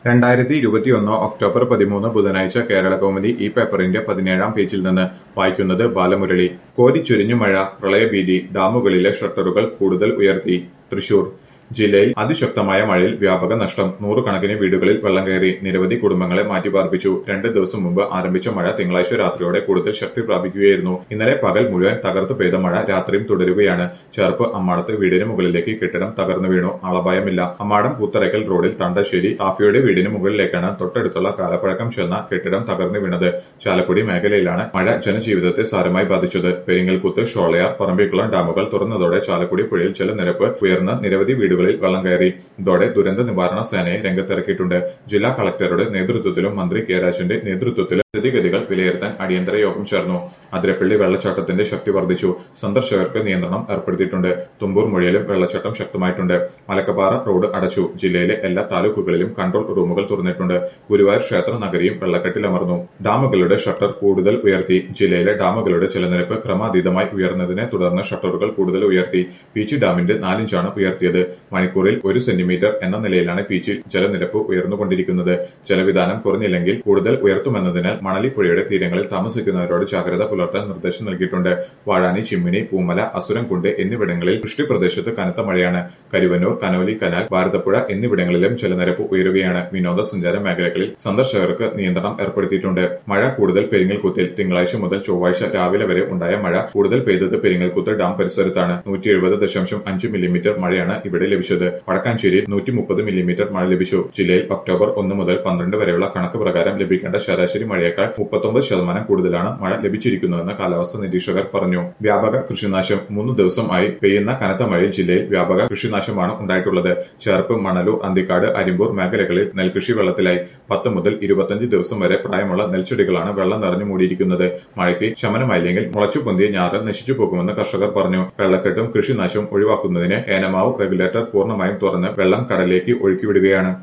രണ്ടായിരത്തി ഇരുപത്തിയൊന്ന് ഒക്ടോബർ പതിമൂന്ന് ബുധനാഴ്ച കേരള കൗമുദി ഈ പേപ്പറിന്റെ പതിനേഴാം പേജിൽ നിന്ന് വായിക്കുന്നത് ബാലമുരളി കോരിച്ചൊരിഞ്ഞു മഴ പ്രളയഭീതി ഡാമുകളിലെ ഷട്ടറുകൾ കൂടുതൽ ഉയർത്തി തൃശൂർ ജില്ലയിൽ അതിശക്തമായ മഴയിൽ വ്യാപക നഷ്ടം നൂറുകണക്കിന് വീടുകളിൽ വെള്ളം കയറി നിരവധി കുടുംബങ്ങളെ മാറ്റിപ്പാർപ്പിച്ചു രണ്ട് ദിവസം മുമ്പ് ആരംഭിച്ച മഴ തിങ്കളാഴ്ച രാത്രിയോടെ കൂടുതൽ ശക്തി പ്രാപിക്കുകയായിരുന്നു ഇന്നലെ പകൽ മുഴുവൻ തകർത്തു പെയ്ത മഴ രാത്രിയും തുടരുകയാണ് ചേർപ്പ് അമ്മാടത്ത് വീടിന് മുകളിലേക്ക് കെട്ടിടം തകർന്നു വീണു ആളപായമില്ല അമ്മാടം പൂത്തറയ്ക്കൽ റോഡിൽ തണ്ടശ്ശേരി കാഫിയുടെ വീടിന് മുകളിലേക്കാണ് തൊട്ടടുത്തുള്ള കാലപ്പഴക്കം ചെന്ന കെട്ടിടം തകർന്നു വീണത് ചാലക്കുടി മേഖലയിലാണ് മഴ ജനജീവിതത്തെ സാരമായി ബാധിച്ചത് പെരിങ്ങൽകുത്ത് ഷോളയാർ പറമ്പിക്കുളം ഡാമുകൾ തുറന്നതോടെ ചാലക്കുടി പുഴയിൽ ജലനിരപ്പ് ഉയർന്ന് നിരവധി വീടുകളിൽ വെള്ളം കയറി ഇതോടെ ദുരന്ത നിവാരണ സേനയെ രംഗത്തിറക്കിയിട്ടുണ്ട് ജില്ലാ കളക്ടറുടെ നേതൃത്വത്തിലും മന്ത്രി കെ രാജന്റെ നേതൃത്വത്തിലും സ്ഥിതിഗതികൾ വിലയിരുത്താൻ അടിയന്തര യോഗം ചേർന്നു അതിരപ്പള്ളി വെള്ളച്ചാട്ടത്തിന്റെ ശക്തി വർദ്ധിച്ചു സന്ദർശകർക്ക് നിയന്ത്രണം ഏർപ്പെടുത്തിയിട്ടുണ്ട് തുമ്പൂർ മൊഴിയിലും വെള്ളച്ചാട്ടം ശക്തമായിട്ടുണ്ട് മലക്കപ്പാറ റോഡ് അടച്ചു ജില്ലയിലെ എല്ലാ താലൂക്കുകളിലും കൺട്രോൾ റൂമുകൾ തുറന്നിട്ടുണ്ട് ഗുരുവായൂർ ക്ഷേത്ര നഗരിയും വെള്ളക്കെട്ടിലമർന്നു ഡാമുകളുടെ ഷട്ടർ കൂടുതൽ ഉയർത്തി ജില്ലയിലെ ഡാമുകളുടെ ജലനിരപ്പ് ക്രമാതീതമായി ഉയർന്നതിനെ തുടർന്ന് ഷട്ടറുകൾ കൂടുതൽ ഉയർത്തി പീച്ചി ഡാമിന്റെ നാലിഞ്ചാണ് ഉയർത്തിയത് മണിക്കൂറിൽ ഒരു സെന്റിമീറ്റർ എന്ന നിലയിലാണ് പീച്ചിൽ ജലനിരപ്പ് ഉയർന്നുകൊണ്ടിരിക്കുന്നത് ജലവിധാനം കുറഞ്ഞില്ലെങ്കിൽ കൂടുതൽ ഉയർത്തുമെന്നതിനാൽ മണലിപ്പുഴയുടെ തീരങ്ങളിൽ താമസിക്കുന്നവരോട് ജാഗ്രത പുലർത്താൻ നിർദ്ദേശം നൽകിയിട്ടുണ്ട് വാഴാനി ചിമ്മിനി പൂമല അസുരംകുണ്ട് എന്നിവിടങ്ങളിൽ വൃഷ്ടിപ്രദേശത്ത് കനത്ത മഴയാണ് കരുവന്നൂർ കനോലി കനാൽ ഭാരതപ്പുഴ എന്നിവിടങ്ങളിലും ജലനിരപ്പ് ഉയരുകയാണ് വിനോദസഞ്ചാര മേഖലകളിൽ സന്ദർശകർക്ക് നിയന്ത്രണം ഏർപ്പെടുത്തിയിട്ടുണ്ട് മഴ കൂടുതൽ പെരിങ്ങൽകുത്തിൽ തിങ്കളാഴ്ച മുതൽ ചൊവ്വാഴ്ച രാവിലെ വരെ ഉണ്ടായ മഴ കൂടുതൽ പെയ്തത് പെരിങ്ങൽകുത്ത് ഡാം പരിസരത്താണ് നൂറ്റി എഴുപത് ദശാംശം അഞ്ച് മില്ലിമീറ്റർ മഴയാണ് ഇവിടെ ലഭിച്ചത് വടക്കാഞ്ചേരിയിൽ നൂറ്റി മുപ്പത് മില്ലിമീറ്റർ മഴ ലഭിച്ചു ജില്ലയിൽ ഒക്ടോബർ ഒന്ന് മുതൽ പന്ത്രണ്ട് വരെയുള്ള കണക്ക് പ്രകാരം ലഭിക്കേണ്ട ശരാശരി മഴയേക്കാൾ മുപ്പത്തൊമ്പത് ശതമാനം കൂടുതലാണ് മഴ ലഭിച്ചിരിക്കുന്നതെന്ന് കാലാവസ്ഥാ നിരീക്ഷകർ പറഞ്ഞു വ്യാപക കൃഷിനാശം മൂന്ന് ദിവസമായി പെയ്യുന്ന കനത്ത മഴയിൽ ജില്ലയിൽ വ്യാപക കൃഷിനാശമാണ് ഉണ്ടായിട്ടുള്ളത് ചേർപ്പ് മണലൂർ അന്തിക്കാട് അരിമ്പൂർ മേഖലകളിൽ നെൽകൃഷി വെള്ളത്തിലായി പത്ത് മുതൽ ഇരുപത്തഞ്ച് ദിവസം വരെ പ്രായമുള്ള നെൽച്ചെടികളാണ് വെള്ളം നിറഞ്ഞു മൂടിയിരിക്കുന്നത് മഴയ്ക്ക് ശമനമായില്ലെങ്കിൽ മുളച്ചു പൊന്തിയ ഞാറ് നശിച്ചു പോകുമെന്ന് കർഷകർ പറഞ്ഞു വെള്ളക്കെട്ടും കൃഷിനാശവും ഒഴിവാക്കുന്നതിന് ഏനമാവ് റെഗുലേറ്റർ പൂർണ്ണമായും തുറന്ന് വെള്ളം കടലിലേക്ക് ഒഴുക്കിവിടുകയാണ്